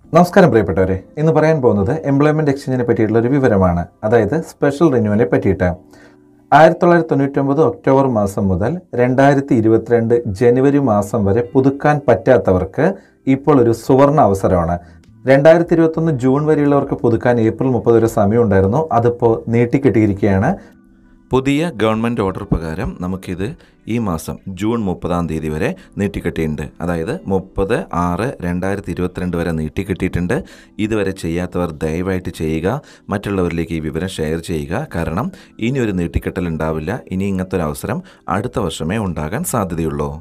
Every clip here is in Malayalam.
നമസ്കാരം പ്രിയപ്പെട്ടവരെ ഇന്ന് പറയാൻ പോകുന്നത് എംപ്ലോയ്മെന്റ് എക്സ്ചേഞ്ചിനെ പറ്റിയിട്ടുള്ള ഒരു വിവരമാണ് അതായത് സ്പെഷ്യൽ റിന്യൂവലിനെ പറ്റിയിട്ട് ആയിരത്തി തൊള്ളായിരത്തി തൊണ്ണൂറ്റൊമ്പത് ഒക്ടോബർ മാസം മുതൽ രണ്ടായിരത്തി ഇരുപത്തിരണ്ട് ജനുവരി മാസം വരെ പുതുക്കാൻ പറ്റാത്തവർക്ക് ഇപ്പോൾ ഒരു സുവർണ അവസരമാണ് രണ്ടായിരത്തി ഇരുപത്തൊന്ന് ജൂൺ വരെയുള്ളവർക്ക് പുതുക്കാൻ ഏപ്രിൽ മുപ്പത് വരെ സമയം ഉണ്ടായിരുന്നു അതിപ്പോൾ നീട്ടിക്കിട്ടിയിരിക്കുകയാണ് പുതിയ ഗവൺമെൻറ് ഓർഡർ പ്രകാരം നമുക്കിത് ഈ മാസം ജൂൺ മുപ്പതാം തീയതി വരെ നീട്ടിക്കെട്ടിയിട്ടുണ്ട് അതായത് മുപ്പത് ആറ് രണ്ടായിരത്തി ഇരുപത്തിരണ്ട് വരെ നീട്ടിക്കെട്ടിയിട്ടുണ്ട് ഇതുവരെ ചെയ്യാത്തവർ ദയവായിട്ട് ചെയ്യുക മറ്റുള്ളവരിലേക്ക് ഈ വിവരം ഷെയർ ചെയ്യുക കാരണം ഇനി ഒരു നീട്ടിക്കെട്ടൽ ഉണ്ടാവില്ല ഇനി ഇങ്ങനത്തെ ഒരു അവസരം അടുത്ത വർഷമേ ഉണ്ടാകാൻ സാധ്യതയുള്ളൂ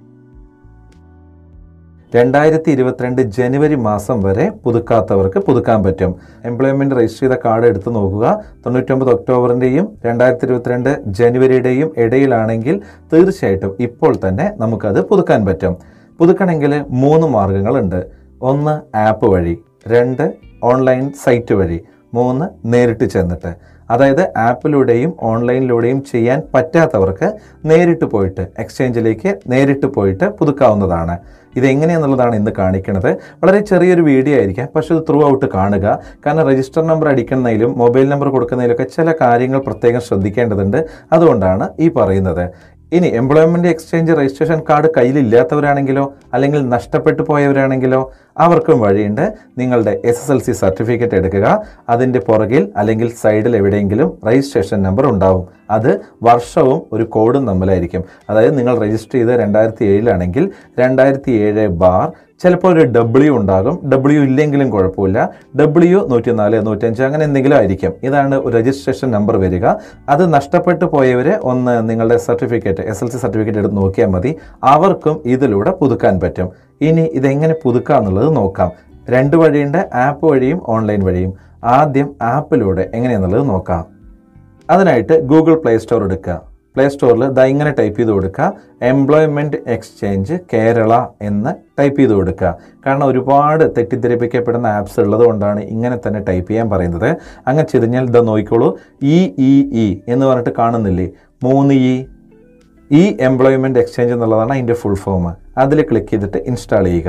രണ്ടായിരത്തി ഇരുപത്തിരണ്ട് ജനുവരി മാസം വരെ പുതുക്കാത്തവർക്ക് പുതുക്കാൻ പറ്റും എംപ്ലോയ്മെന്റ് രജിസ്റ്റർ ചെയ്ത കാർഡ് എടുത്തു നോക്കുക തൊണ്ണൂറ്റൊമ്പത് ഒക്ടോബറിന്റെയും രണ്ടായിരത്തി ഇരുപത്തിരണ്ട് ജനുവരിയുടെയും ഇടയിലാണെങ്കിൽ തീർച്ചയായിട്ടും ഇപ്പോൾ തന്നെ നമുക്കത് പുതുക്കാൻ പറ്റും പുതുക്കണമെങ്കിൽ മൂന്ന് മാർഗങ്ങളുണ്ട് ഒന്ന് ആപ്പ് വഴി രണ്ട് ഓൺലൈൻ സൈറ്റ് വഴി മൂന്ന് നേരിട്ട് ചെന്നിട്ട് അതായത് ആപ്പിലൂടെയും ഓൺലൈനിലൂടെയും ചെയ്യാൻ പറ്റാത്തവർക്ക് നേരിട്ട് പോയിട്ട് എക്സ്ചേഞ്ചിലേക്ക് നേരിട്ട് പോയിട്ട് പുതുക്കാവുന്നതാണ് ഇതെങ്ങനെയെന്നുള്ളതാണ് ഇന്ന് കാണിക്കുന്നത് വളരെ ചെറിയൊരു വീഡിയോ ആയിരിക്കാം പക്ഷെ ഇത് ത്രൂ ഔട്ട് കാണുക കാരണം രജിസ്റ്റർ നമ്പർ അടിക്കുന്നതിലും മൊബൈൽ നമ്പർ കൊടുക്കുന്നതിലൊക്കെ ചില കാര്യങ്ങൾ പ്രത്യേകം ശ്രദ്ധിക്കേണ്ടതുണ്ട് അതുകൊണ്ടാണ് ഈ പറയുന്നത് ഇനി എംപ്ലോയ്മെന്റ് എക്സ്ചേഞ്ച് രജിസ്ട്രേഷൻ കാർഡ് കയ്യിലില്ലാത്തവരാണെങ്കിലോ അല്ലെങ്കിൽ നഷ്ടപ്പെട്ടു പോയവരാണെങ്കിലോ അവർക്കും വഴിയുണ്ട് നിങ്ങളുടെ S S L C certificate എടുക്കുക അതിൻ്റെ പുറകിൽ അല്ലെങ്കിൽ സൈഡിൽ എവിടെയെങ്കിലും രജിസ്ട്രേഷൻ നമ്പർ ഉണ്ടാവും അത് വർഷവും ഒരു കോഡും തമ്മിലായിരിക്കും അതായത് നിങ്ങൾ രജിസ്റ്റർ ചെയ്ത് രണ്ടായിരത്തി ഏഴിലാണെങ്കിൽ രണ്ടായിരത്തി ഏഴ് ബാർ ചിലപ്പോൾ ഒരു ഡബ്ല്യു ഉണ്ടാകും ഡബ്ല്യു ഇല്ലെങ്കിലും കുഴപ്പമില്ല ഡബ്ല്യു നൂറ്റി നാല് നൂറ്റഞ്ച് അങ്ങനെ എന്തെങ്കിലും ആയിരിക്കും ഇതാണ് ഒരു രജിസ്ട്രേഷൻ നമ്പർ വരിക അത് നഷ്ടപ്പെട്ടു പോയവർ ഒന്ന് നിങ്ങളുടെ certificate S L C certificate എടുത്ത് നോക്കിയാൽ മതി അവർക്കും ഇതിലൂടെ പുതുക്കാൻ പറ്റും ഇനി ഇതെങ്ങനെ പുതുക്കാം എന്നുള്ളത് നോക്കാം രണ്ട് വഴിയുണ്ട് ആപ്പ് വഴിയും ഓൺലൈൻ വഴിയും ആദ്യം ആപ്പിലൂടെ എങ്ങനെയാണെന്നുള്ളത് നോക്കാം അതിനായിട്ട് ഗൂഗിൾ പ്ലേ സ്റ്റോർ എടുക്കുക പ്ലേ സ്റ്റോറിൽ ദാ ഇങ്ങനെ ടൈപ്പ് ചെയ്ത് കൊടുക്കുക എംപ്ലോയ്മെൻറ്റ് എക്സ്ചേഞ്ച് കേരള എന്ന് ടൈപ്പ് ചെയ്ത് കൊടുക്കുക കാരണം ഒരുപാട് തെറ്റിദ്ധരിപ്പിക്കപ്പെടുന്ന ആപ്സ് ഉള്ളത് കൊണ്ടാണ് ഇങ്ങനെ തന്നെ ടൈപ്പ് ചെയ്യാൻ പറയുന്നത് അങ്ങനെ ചെയ്ത് കഴിഞ്ഞാൽ ഇതാ നോക്കിക്കോളൂ ഇ ഇ ഇ എന്ന് പറഞ്ഞിട്ട് കാണുന്നില്ലേ മൂന്ന് ഇ ഈ എംപ്ലോയ്മെൻറ്റ് എക്സ്ചേഞ്ച് എന്നുള്ളതാണ് അതിൻ്റെ ഫുൾ ഫോം അതിൽ ക്ലിക്ക് ചെയ്തിട്ട് ഇൻസ്റ്റാൾ ചെയ്യുക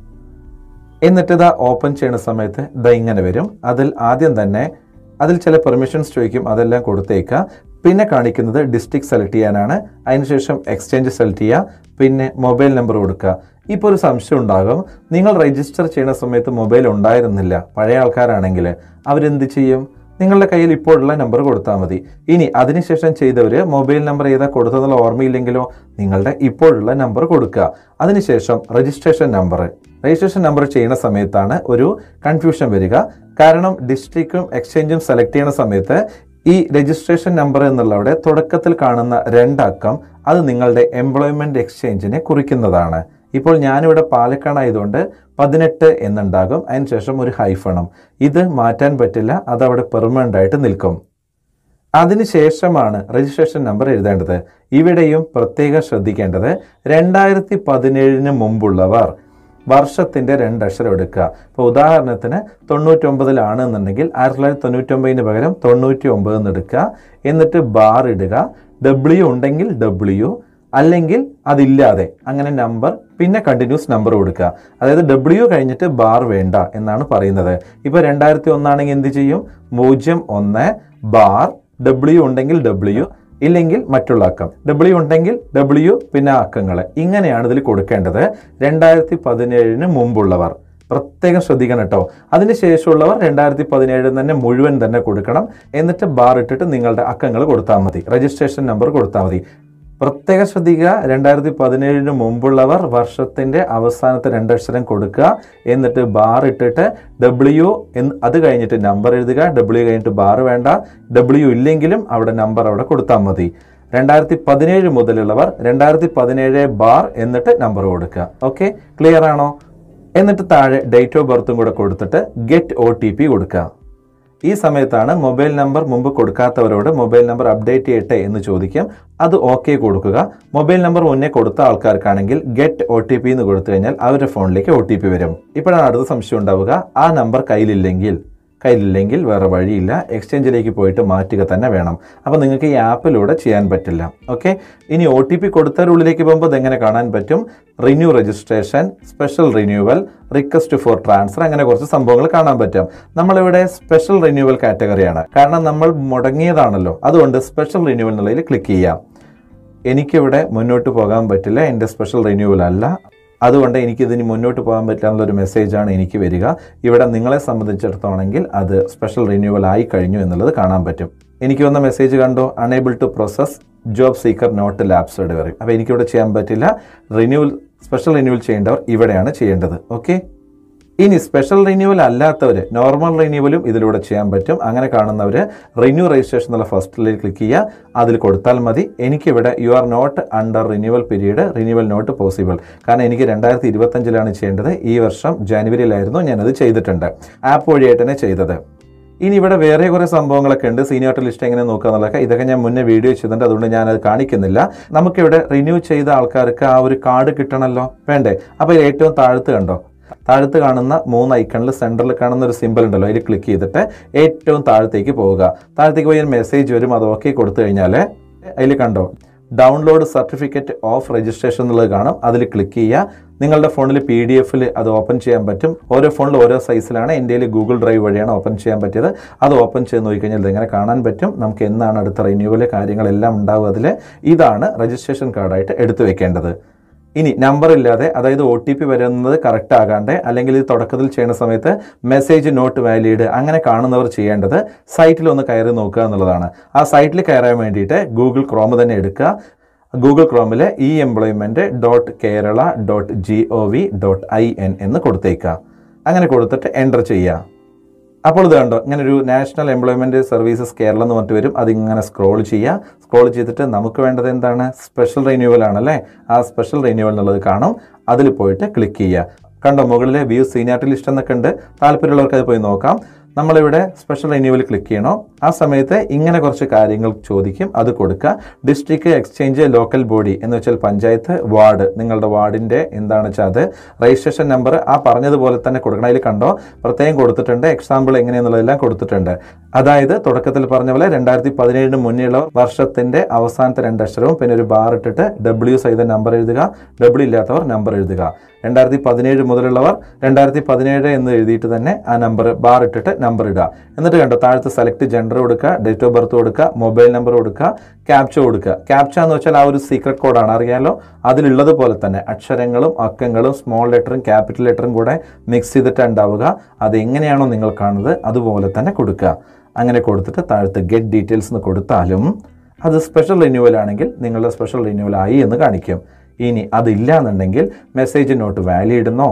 എന്നിട്ട് ഇതാ ഓപ്പൺ ചെയ്യുന്ന സമയത്ത് ഇതാ ഇങ്ങനെ വരും അതിൽ ആദ്യം തന്നെ അതിൽ ചില പെർമിഷൻസ് ചോദിക്കും അതെല്ലാം കൊടുത്തേക്കുക പിന്നെ കാണിക്കുന്നത് ഡിസ്ട്രിക്ട് സെലക്ട് ചെയ്യാനാണ് അതിനുശേഷം എക്സ്ചേഞ്ച് സെലക്ട് ചെയ്യുക പിന്നെ മൊബൈൽ നമ്പർ കൊടുക്കുക ഇപ്പോൾ ഒരു സംശയം ഉണ്ടാകും നിങ്ങൾ രജിസ്റ്റർ ചെയ്യുന്ന സമയത്ത് മൊബൈൽ ഉണ്ടായിരുന്നില്ല പഴയ ആൾക്കാരാണെങ്കിൽ അവരെന്ത് ചെയ്യും നിങ്ങളുടെ കയ്യിൽ ഇപ്പോഴുള്ള നമ്പർ കൊടുത്താൽ മതി ഇനി അതിനുശേഷം ചെയ്തവർ മൊബൈൽ നമ്പർ ഏതാ കൊടുത്തതെന്നുള്ള ഓർമ്മയില്ലെങ്കിലോ നിങ്ങളുടെ ഇപ്പോഴുള്ള നമ്പർ കൊടുക്കുക അതിനുശേഷം രജിസ്ട്രേഷൻ നമ്പർ രജിസ്ട്രേഷൻ നമ്പർ ചെയ്യുന്ന സമയത്താണ് ഒരു കൺഫ്യൂഷൻ വരിക കാരണം ഡിസ്ട്രിക്റ്റും എക്സ്ചേഞ്ചും സെലക്ട് ചെയ്യുന്ന സമയത്ത് ഈ രജിസ്ട്രേഷൻ നമ്പർ എന്നുള്ളവിടെ തുടക്കത്തിൽ കാണുന്ന രണ്ടക്കം അത് നിങ്ങളുടെ എംപ്ലോയ്മെന്റ് എക്സ്ചേഞ്ചിനെ കുറിക്കുന്നതാണ് ഇപ്പോൾ ഞാനിവിടെ പാലക്കാടായതുകൊണ്ട് പതിനെട്ട് എന്നുണ്ടാകും അതിനുശേഷം ഒരു ഹൈഫണം ഇത് മാറ്റാൻ പറ്റില്ല അത് അവിടെ പെർമനൻ്റ് ആയിട്ട് നിൽക്കും അതിനുശേഷമാണ് രജിസ്ട്രേഷൻ നമ്പർ എഴുതേണ്ടത് ഇവിടെയും പ്രത്യേകം ശ്രദ്ധിക്കേണ്ടത് രണ്ടായിരത്തി പതിനേഴിന് മുമ്പുള്ളവർ വർഷത്തിന്റെ രണ്ടക്ഷരം എടുക്കുക ഇപ്പോൾ ഉദാഹരണത്തിന് തൊണ്ണൂറ്റൊമ്പതിലാണ് എന്നുണ്ടെങ്കിൽ ആയിരത്തി തൊള്ളായിരത്തി തൊണ്ണൂറ്റൊമ്പതിന് പകരം തൊണ്ണൂറ്റി ഒമ്പത് എന്ന് എടുക്കുക എന്നിട്ട് ബാർ ഇടുക ഡബ്ല്യു ഉണ്ടെങ്കിൽ ഡബ്ല്യു അല്ലെങ്കിൽ അതില്ലാതെ അങ്ങനെ നമ്പർ പിന്നെ കണ്ടിന്യൂസ് നമ്പർ കൊടുക്കുക അതായത് ഡബ്ല്യു കഴിഞ്ഞിട്ട് ബാർ വേണ്ട എന്നാണ് പറയുന്നത് ഇപ്പോൾ രണ്ടായിരത്തി ഒന്നാണെങ്കിൽ എന്ത് ചെയ്യും പൂജ്യം ഒന്ന് ബാർ ഡബ്ല്യു ഉണ്ടെങ്കിൽ ഡബ്ല്യു ഇല്ലെങ്കിൽ മറ്റുള്ള അക്കം ഡബ്ല്യു ഉണ്ടെങ്കിൽ ഡബ്ല്യു പിന്നെ അക്കങ്ങൾ ഇങ്ങനെയാണ് ഇതിൽ കൊടുക്കേണ്ടത് രണ്ടായിരത്തി പതിനേഴിന് മുമ്പുള്ളവർ പ്രത്യേകം ശ്രദ്ധിക്കണം കേട്ടോ അതിനുശേഷമുള്ളവർ രണ്ടായിരത്തി പതിനേഴിൽ തന്നെ മുഴുവൻ തന്നെ കൊടുക്കണം എന്നിട്ട് ബാർ ഇട്ടിട്ട് നിങ്ങളുടെ അക്കങ്ങൾ കൊടുത്താൽ മതി രജിസ്ട്രേഷൻ നമ്പർ കൊടുത്താൽ മതി പ്രത്യേകം ശ്രദ്ധിക്കുക രണ്ടായിരത്തി പതിനേഴിന് മുമ്പുള്ളവർ വർഷത്തിന്റെ അവസാനത്തെ രണ്ടക്ഷരം കൊടുക്കുക എന്നിട്ട് ബാർ ഇട്ടിട്ട് ഡബ്ല്യു എന്ന് അത് കഴിഞ്ഞിട്ട് നമ്പർ എഴുതുക ഡബ്ല്യു കഴിഞ്ഞിട്ട് ബാർ വേണ്ട ഡബ്ല്യു ഇല്ലെങ്കിലും അവിടെ നമ്പർ അവിടെ കൊടുത്താൽ മതി രണ്ടായിരത്തി പതിനേഴ് മുതലുള്ളവർ രണ്ടായിരത്തി പതിനേഴ് ബാർ എന്നിട്ട് നമ്പർ കൊടുക്കുക ഓക്കെ ക്ലിയർ ആണോ എന്നിട്ട് താഴെ ഡേറ്റ് ഓഫ് ബർത്തും കൂടെ കൊടുത്തിട്ട് ഗെറ്റ് ഒ ടി പി കൊടുക്കുക ഈ സമയത്താണ് മൊബൈൽ നമ്പർ മുമ്പ് കൊടുക്കാത്തവരോട് മൊബൈൽ നമ്പർ അപ്ഡേറ്റ് ചെയ്യട്ടെ എന്ന് ചോദിക്കും അത് ഓക്കെ കൊടുക്കുക മൊബൈൽ നമ്പർ മുന്നേ കൊടുത്ത ആൾക്കാർക്കാണെങ്കിൽ ഗെറ്റ് ഒ ടി പി എന്ന് കൊടുത്തു കഴിഞ്ഞാൽ അവരുടെ ഫോണിലേക്ക് ഒ ടി പി വരും ഇപ്പോഴാണ് അടുത്ത സംശയം ഉണ്ടാവുക ആ നമ്പർ കയ്യിലില്ലെങ്കിൽ കയ്യിലില്ലെങ്കിൽ വേറെ വഴിയില്ല എക്സ്ചേഞ്ചിലേക്ക് പോയിട്ട് മാറ്റുക തന്നെ വേണം അപ്പോൾ നിങ്ങൾക്ക് ഈ ആപ്പിലൂടെ ചെയ്യാൻ പറ്റില്ല ഓക്കെ ഇനി ഒ ടി പി കൊടുത്തവരുള്ളിലേക്ക് പോകുമ്പോൾ ഇതെങ്ങനെ കാണാൻ പറ്റും renew registration special renewal request for transfer അങ്ങനെ കുറച്ച് സംഭവങ്ങൾ കാണാൻ പറ്റും നമ്മളിവിടെ സ്പെഷ്യൽ റിന്യൂവൽ കാറ്റഗറിയാണ് കാരണം നമ്മൾ മുടങ്ങിയതാണല്ലോ അതുകൊണ്ട് സ്പെഷ്യൽ റിന്യൂവൽ എന്നുള്ളതിൽ ക്ലിക്ക് ചെയ്യാം എനിക്കിവിടെ മുന്നോട്ട് പോകാൻ പറ്റില്ല എൻ്റെ സ്പെഷ്യൽ റിന്യൂവൽ അല്ല അതുകൊണ്ട് എനിക്കിതിന് മുന്നോട്ട് പോകാൻ പറ്റില്ല എന്നുള്ളൊരു മെസ്സേജാണ് എനിക്ക് വരിക ഇവിടെ നിങ്ങളെ സംബന്ധിച്ചിടത്തോണെങ്കിൽ അത് സ്പെഷ്യൽ റിന്യൂവൽ ആയി കഴിഞ്ഞു എന്നുള്ളത് കാണാൻ പറ്റും എനിക്ക് വന്ന മെസ്സേജ് കണ്ടോ unable to process job seeker not lapsed പറയും അപ്പോൾ എനിക്കിവിടെ ചെയ്യാൻ പറ്റില്ല റിന്യൂവൽ സ്പെഷ്യൽ റിന്യൂവൽ ചെയ്യേണ്ടവർ ഇവിടെയാണ് ചെയ്യേണ്ടത് ഓക്കെ ഇനി സ്പെഷ്യൽ റിന്യൂവൽ അല്ലാത്തവർ നോർമൽ റിന്യൂവലും ഇതിലൂടെ ചെയ്യാൻ പറ്റും അങ്ങനെ കാണുന്നവർ റിന്യൂ രജിസ്ട്രേഷൻ എന്നുള്ള ഫസ്റ്റിൽ ക്ലിക്ക് ചെയ്യുക അതിൽ കൊടുത്താൽ മതി എനിക്കിവിടെ you are not under renewal period renewal not possible കാരണം എനിക്ക് രണ്ടായിരത്തി ഇരുപത്തഞ്ചിലാണ് ചെയ്യേണ്ടത് ഈ വർഷം ജനുവരിയിലായിരുന്നു ഞാനത് ചെയ്തിട്ടുണ്ട് ആപ്പ് വഴിയായിട്ട് തന്നെ ചെയ്തത് ഇനി ഇവിടെ വേറെ കുറേ സംഭവങ്ങളൊക്കെ ഉണ്ട് സീനിയോറിറ്റി ലിസ്റ്റ് എങ്ങനെ നോക്കുക എന്നുള്ളതൊക്കെ ഇതൊക്കെ ഞാൻ മുന്നേ വീഡിയോ ചെയ്തിട്ടുണ്ട് അതുകൊണ്ട് ഞാനത് കാണിക്കുന്നില്ല നമുക്കിവിടെ റിന്യൂ ചെയ്ത ആൾക്കാർക്ക് ആ ഒരു കാർഡ് കിട്ടണമല്ലോ വേണ്ടേ അപ്പോൾ ഏറ്റവും താഴത്ത് കണ്ടോ താഴത്ത് കാണുന്ന മൂന്ന് ഐക്കണിൽ സെൻറ്ററിൽ കാണുന്ന ഒരു സിമ്പിൾ ഉണ്ടല്ലോ അതിൽ ക്ലിക്ക് ചെയ്തിട്ട് ഏറ്റവും താഴത്തേക്ക് പോവുക താഴത്തേക്ക് പോയി ഒരു മെസ്സേജ് വരും അത് ഓക്കെ കൊടുത്തു കഴിഞ്ഞാൽ അതിൽ കണ്ടോ ഡൗൺലോഡ് സർട്ടിഫിക്കറ്റ് ഓഫ് രജിസ്ട്രേഷൻ എന്നുള്ളത് കാണും അതിൽ ക്ലിക്ക് ചെയ്യുക നിങ്ങളുടെ ഫോണിൽ പി ഡി എഫിൽ അത് ഓപ്പൺ ചെയ്യാൻ പറ്റും ഓരോ ഫോണിൽ ഓരോ സൈസിലാണ് എൻ്റെ ഗൂഗിൾ ഡ്രൈവ് വഴിയാണ് ഓപ്പൺ ചെയ്യാൻ പറ്റിയത് അത് ഓപ്പൺ ചെയ്ത് നോക്കിക്കഴിഞ്ഞാൽ ഇതിങ്ങനെ കാണാൻ പറ്റും നമുക്ക് എന്നാണ് അടുത്ത റിന്യൂവൽ കാര്യങ്ങളെല്ലാം ഉണ്ടാവുക അതിൽ ഇതാണ് രജിസ്ട്രേഷൻ കാർഡായിട്ട് എടുത്തു വെക്കേണ്ടത് ഇനി നമ്പർ ഇല്ലാതെ അതായത് ഒ ടി പി വരുന്നത് കറക്റ്റ് ആകാണ്ട് അല്ലെങ്കിൽ ഇത് തുടക്കത്തിൽ ചെയ്യുന്ന സമയത്ത് മെസ്സേജ് നോട്ട് വാലിഡ് അങ്ങനെ കാണുന്നവർ ചെയ്യേണ്ടത് സൈറ്റിൽ ഒന്ന് കയറി നോക്കുക എന്നുള്ളതാണ് ആ സൈറ്റിൽ കയറാൻ വേണ്ടിയിട്ട് ഗൂഗിൾ ക്രോം തന്നെ എടുക്കുക ഗൂഗിൾ ക്രോമിൽ e employment dot Kerala dot G O V dot I N എന്ന് കൊടുത്തേക്കുക അങ്ങനെ കൊടുത്തിട്ട് എൻ്റർ ചെയ്യുക അപ്പോൾ ഇത് കണ്ടോ ഇങ്ങനെ ഒരു നാഷണൽ എംപ്ലോയ്മെൻറ്റ് സർവീസസ് കേരളം എന്ന് പറഞ്ഞിട്ട് വരും അതിങ്ങനെ സ്ക്രോൾ ചെയ്യുക സ്ക്രോൾ ചെയ്തിട്ട് നമുക്ക് വേണ്ടത് എന്താണ് സ്പെഷ്യൽ റിന്യൂവൽ ആണല്ലേ ആ സ്പെഷ്യൽ റിന്യൂവൽ എന്നുള്ളത് കാണും അതിൽ പോയിട്ട് ക്ലിക്ക് ചെയ്യുക കണ്ടോ മുകളിൽ വ്യൂ സീനിയാരിറ്റി ലിസ്റ്റ് എന്നൊക്കെ ഉണ്ട് താല്പര്യമുള്ളവർക്ക് അത് പോയി നോക്കാം നമ്മളിവിടെ സ്പെഷ്യൽ റിന്യൂവൽ ക്ലിക്ക് ചെയ്യണോ ആ സമയത്ത് ഇങ്ങനെ കുറച്ച് കാര്യങ്ങൾ ചോദിക്കും അത് കൊടുക്കുക ഡിസ്ട്രിക്ട് എക്സ്ചേഞ്ച് ലോക്കൽ ബോഡി എന്ന് വെച്ചാൽ പഞ്ചായത്ത് വാർഡ് നിങ്ങളുടെ വാർഡിൻ്റെ എന്താണ് വെച്ചാൽ അത് രജിസ്ട്രേഷൻ നമ്പർ ആ പറഞ്ഞതുപോലെ തന്നെ കൊടുക്കണം അതിൽ കണ്ടോ പ്രത്യേകം കൊടുത്തിട്ടുണ്ട് എക്സാമ്പിൾ എങ്ങനെയെന്നുള്ളതെല്ലാം കൊടുത്തിട്ടുണ്ട് അതായത് തുടക്കത്തിൽ പറഞ്ഞ പോലെ രണ്ടായിരത്തി പതിനേഴിന് മുന്നേയുള്ള വർഷത്തിന്റെ അവസാനത്തെ രണ്ടക്ഷരവും പിന്നെ ഒരു ബാർ ഇട്ടിട്ട് ഡബ്ല്യു സഹിത നമ്പർ എഴുതുക ഡബ്ല്യു ഇല്ലാത്തവർ നമ്പർ എഴുതുക രണ്ടായിരത്തി പതിനേഴ് മുതലുള്ളവർ രണ്ടായിരത്തി പതിനേഴ് എന്ന് എഴുതിയിട്ട് തന്നെ ആ നമ്പർ ബാർ ഇട്ടിട്ട് നമ്പർ ഇടുക എന്നിട്ട് കണ്ടോ താഴത്ത് സെലക്ട് ജെൻഡർ കൊടുക്കുക ഡേറ്റ് ഓഫ് ബർത്ത് കൊടുക്കുക മൊബൈൽ നമ്പർ കൊടുക്കുക ക്യാപ്ച കൊടുക്കുക ക്യാപ്ച എന്ന് വെച്ചാൽ ആ ഒരു സീക്രട്ട് കോഡാണ് അറിയാലോ അതിലുള്ളത് പോലെ തന്നെ അക്ഷരങ്ങളും അക്കങ്ങളും സ്മോൾ ലെറ്ററും ക്യാപിറ്റൽ ലെറ്ററും കൂടെ മിക്സ് ചെയ്തിട്ട് ഉണ്ടാവുക അത് എങ്ങനെയാണോ നിങ്ങൾ കാണുന്നത് അതുപോലെ തന്നെ കൊടുക്കുക അങ്ങനെ കൊടുത്തിട്ട് താഴത്ത് ഗെറ്റ് ഡീറ്റെയിൽസ് എന്ന് കൊടുത്താലും അത് സ്പെഷ്യൽ റിന്യൂവൽ ആണെങ്കിൽ നിങ്ങളുടെ സ്പെഷ്യൽ റിന്യൂവൽ ആയി എന്ന് കാണിക്കും ഇനി അതില്ല എന്നുണ്ടെങ്കിൽ മെസ്സേജ് നോട്ട് വാലിഡ് എന്നോ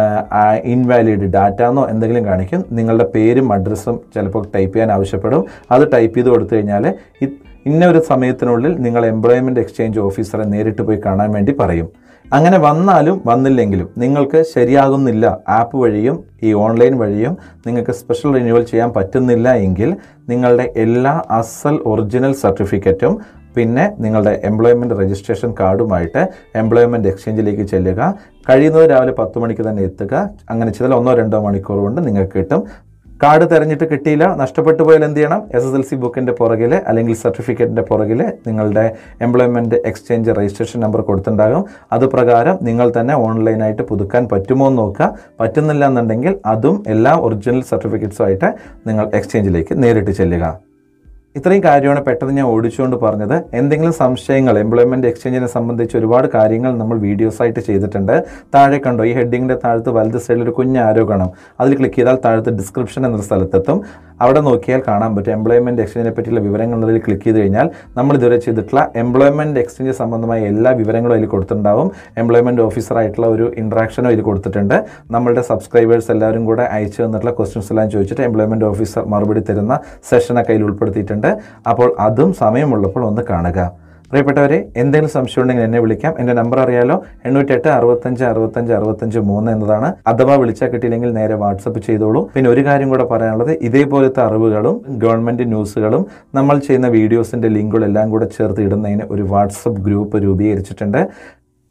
ഇൻവാലിഡ് ഡാറ്റ എന്നോ എന്തെങ്കിലും കാണിക്കും നിങ്ങളുടെ പേരും അഡ്രസ്സും ചിലപ്പോൾ ടൈപ്പ് ചെയ്യാൻ ആവശ്യപ്പെടും അത് ടൈപ്പ് ചെയ്ത് കൊടുത്തു കഴിഞ്ഞാൽ ഇന്ന ഒരു സമയത്തിനുള്ളിൽ നിങ്ങൾ എംപ്ലോയ്മെൻറ്റ് എക്സ്ചേഞ്ച് ഓഫീസറെ നേരിട്ട് പോയി കാണാൻ വേണ്ടി പറയും അങ്ങനെ വന്നാലും വന്നില്ലെങ്കിലും നിങ്ങൾക്ക് ശരിയാകുന്നില്ല ആപ്പ് വഴിയും ഈ ഓൺലൈൻ വഴിയും നിങ്ങൾക്ക് സ്പെഷ്യൽ റിന്യൂവൽ ചെയ്യാൻ പറ്റുന്നില്ല എങ്കിൽ നിങ്ങളുടെ എല്ലാ അസൽ ഒറിജിനൽ സർട്ടിഫിക്കറ്റും പിന്നെ നിങ്ങളുടെ എംപ്ലോയ്മെൻറ്റ് രജിസ്ട്രേഷൻ കാർഡുമായിട്ട് എംപ്ലോയ്മെൻറ്റ് എക്സ്ചേഞ്ചിലേക്ക് ചെല്ലുക കഴിയുന്നത് രാവിലെ പത്ത് മണിക്ക് തന്നെ എത്തുക അങ്ങനെ ചെയ്താൽ ഒന്നോ രണ്ടോ മണിക്കൂർ കൊണ്ട് നിങ്ങൾക്ക് കിട്ടും കാർഡ് തിരഞ്ഞിട്ട് കിട്ടിയില്ല നഷ്ടപ്പെട്ടു പോയാൽ എന്ത് ചെയ്യണം എസ് എസ് എൽ സി ബുക്കിൻ്റെ പുറകിൽ അല്ലെങ്കിൽ സർട്ടിഫിക്കറ്റിൻ്റെ പുറകിൽ നിങ്ങളുടെ എംപ്ലോയ്മെൻറ്റ് എക്സ്ചേഞ്ച് രജിസ്ട്രേഷൻ നമ്പർ കൊടുത്തിട്ടുണ്ടാകും അത് പ്രകാരം നിങ്ങൾ തന്നെ ഓൺലൈനായിട്ട് പുതുക്കാൻ പറ്റുമോ എന്ന് നോക്കുക പറ്റുന്നില്ല എന്നുണ്ടെങ്കിൽ അതും എല്ലാ ഒറിജിനൽ സർട്ടിഫിക്കറ്റ്സുമായിട്ട് നിങ്ങൾ എക്സ്ചേഞ്ചിലേക്ക് നേരിട്ട് ചെല്ലുക ഇത്രയും കാര്യമാണ് പെട്ടെന്ന് ഞാൻ ഓടിച്ചുകൊണ്ട് പറഞ്ഞത് എന്തെങ്കിലും സംശയങ്ങൾ എംപ്ലോയ്മെൻറ്റ് എക്സ്ചേഞ്ചിനെ സംബന്ധിച്ച് ഒരുപാട് കാര്യങ്ങൾ നമ്മൾ വീഡിയോസ് ആയിട്ട് ചെയ്തിട്ടുണ്ട് താഴെ കണ്ടോ ഈ ഹെഡിങ്ങിൻ്റെ താഴത്ത് വലത് സൈഡിൽ ഒരു കുഞ്ഞ് ആരോ കാണാം അതിൽ ക്ലിക്ക് ചെയ്താൽ താഴത്ത് ഡിസ്ക്രിപ്ഷൻ എന്നൊരു സ്ഥലത്തെത്തും അവിടെ നോക്കിയാൽ കാണാൻ പറ്റും എംപ്ലോയ്മെൻറ്റ് എക്സ്ചേഞ്ചിനെ പറ്റിയുള്ള വിവരങ്ങൾ അതിൽ ക്ലിക്ക് ചെയ്ത് കഴിഞ്ഞാൽ നമ്മൾ ഇതുവരെ ചെയ്തിട്ടുള്ള എംപ്ലോയ്മെൻറ്റ് എക്സ്ചേഞ്ച് സംബന്ധമായ എല്ലാ വിവരങ്ങളും അതിൽ കൊടുത്തിട്ടുണ്ടാവും എംപ്ലോയ്മെൻറ്റ് ഓഫീസറായിട്ടുള്ള ഒരു ഇൻട്രാക്ഷനും അതിൽ കൊടുത്തിട്ടുണ്ട് നമ്മളുടെ സബ്സ്ക്രൈബേഴ്സ് എല്ലാവരും കൂടെ അയച്ചു തന്നിട്ടുള്ള ക്വസ്റ്റ്യൻസ് എല്ലാം ചോദിച്ചിട്ട് എംപ്ലോയ്മെൻറ്റ് ഓഫീസർ മറുപടി തരുന്ന സെഷനൊക്കെ അതിൽ ഉൾപ്പെടുത്തിയിട്ടുണ്ട് അപ്പോൾ അതും സമയമുള്ളപ്പോൾ ഒന്ന് കാണുക പ്രിയപ്പെട്ടവരെ എന്തെങ്കിലും സംശയം ഉണ്ടെങ്കിൽ എന്നെ വിളിക്കാം എൻ്റെ നമ്പർ അറിയാലോ എണ്ണൂറ്റെട്ട് അറുപത്തഞ്ച് അറുപത്തഞ്ച് അറുപത്തഞ്ച് മൂന്ന് എന്നതാണ് അഥവാ വിളിച്ചാൽ കിട്ടിയില്ലെങ്കിൽ നേരെ വാട്സപ്പ് ചെയ്തോളൂ പിന്നെ ഒരു കാര്യം കൂടെ പറയാനുള്ളത് ഇതേപോലത്തെ അറിവുകളും ഗവൺമെൻറ് ന്യൂസുകളും നമ്മൾ ചെയ്യുന്ന വീഡിയോസിൻ്റെ ലിങ്കുകളെല്ലാം കൂടെ ചേർത്ത് ഇടുന്നതിന് ഒരു വാട്സപ്പ് ഗ്രൂപ്പ് രൂപീകരിച്ചിട്ടുണ്ട്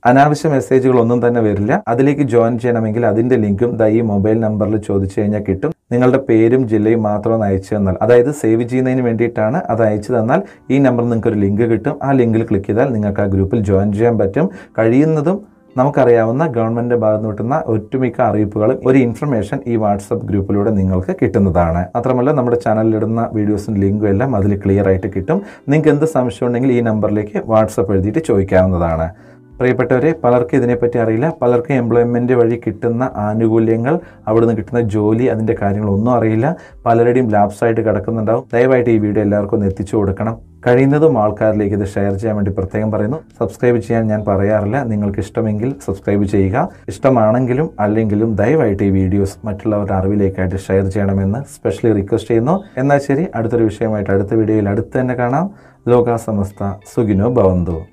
അനാവശ്യ മെസ്സേജുകളൊന്നും തന്നെ വരില്ല അതിലേക്ക് ജോയിൻ ചെയ്യണമെങ്കിൽ അതിന്റെ ലിങ്കും ദാ ഈ മൊബൈൽ നമ്പറിൽ ചോദിച്ചു കഴിഞ്ഞാൽ കിട്ടും നിങ്ങളുടെ പേരും ജില്ലയും മാത്രം ഒന്ന് അയച്ചു തന്നാൽ അതായത് സേവ് ചെയ്യുന്നതിന് വേണ്ടിയിട്ടാണ് അത് അയച്ചു തന്നാൽ ഈ നമ്പറിൽ നിങ്ങൾക്ക് ഒരു ലിങ്ക് കിട്ടും ആ ലിങ്കിൽ ക്ലിക്ക് ചെയ്താൽ നിങ്ങൾക്ക് ആ ഗ്രൂപ്പിൽ ജോയിൻ ചെയ്യാൻ പറ്റും കഴിയുന്നതും നമുക്കറിയാവുന്ന ഗവൺമെന്റ് ഭാഗത്ത് നിന്ന് കിട്ടുന്ന ഒട്ടുമിക്ക അറിയിപ്പുകൾ ഒരു ഇൻഫർമേഷൻ ഈ വാട്സപ്പ് ഗ്രൂപ്പിലൂടെ നിങ്ങൾക്ക് കിട്ടുന്നതാണ് മാത്രമല്ല നമ്മുടെ ചാനലിലിടുന്ന വീഡിയോസും ലിങ്കും എല്ലാം അതിൽ ക്ലിയർ ആയിട്ട് കിട്ടും നിങ്ങൾക്ക് എന്ത് സംശയം ഉണ്ടെങ്കിൽ ഈ നമ്പറിലേക്ക് വാട്സപ്പ് എഴുതിയിട്ട് ചോദിക്കാവുന്നതാണ് പ്രിയപ്പെട്ടവരെ പലർക്കും ഇതിനെപ്പറ്റി അറിയില്ല പലർക്കും എംപ്ലോയ്മെന്റ് വഴി കിട്ടുന്ന ആനുകൂല്യങ്ങൾ അവിടുന്ന് കിട്ടുന്ന ജോലി അതിന്റെ കാര്യങ്ങളൊന്നും അറിയില്ല പലരുടെയും ലാപ്സ് ആയിട്ട് കിടക്കുന്നുണ്ടാവും ദയവായിട്ട് ഈ വീഡിയോ എല്ലാവർക്കും ഒന്ന് എത്തിച്ചു കൊടുക്കണം കഴിയുന്നതും ആൾക്കാരിലേക്ക് ഇത് ഷെയർ ചെയ്യാൻ വേണ്ടി പ്രത്യേകം പറയുന്നു സബ്സ്ക്രൈബ് ചെയ്യാൻ ഞാൻ പറയാറില്ല നിങ്ങൾക്ക് ഇഷ്ടമെങ്കിൽ സബ്സ്ക്രൈബ് ചെയ്യുക ഇഷ്ടമാണെങ്കിലും അല്ലെങ്കിലും ദയവായിട്ട് ഈ വീഡിയോസ് മറ്റുള്ളവരുടെ അറിവിലേക്കായിട്ട് ഷെയർ ചെയ്യണമെന്ന് സ്പെഷ്യലി റിക്വസ്റ്റ് ചെയ്യുന്നു എന്നാൽ ശരി അടുത്തൊരു വിഷയമായിട്ട് അടുത്ത വീഡിയോയിൽ അടുത്ത് തന്നെ കാണാം ലോകാസമസ്ത സുഖിനോ ഭവന്തു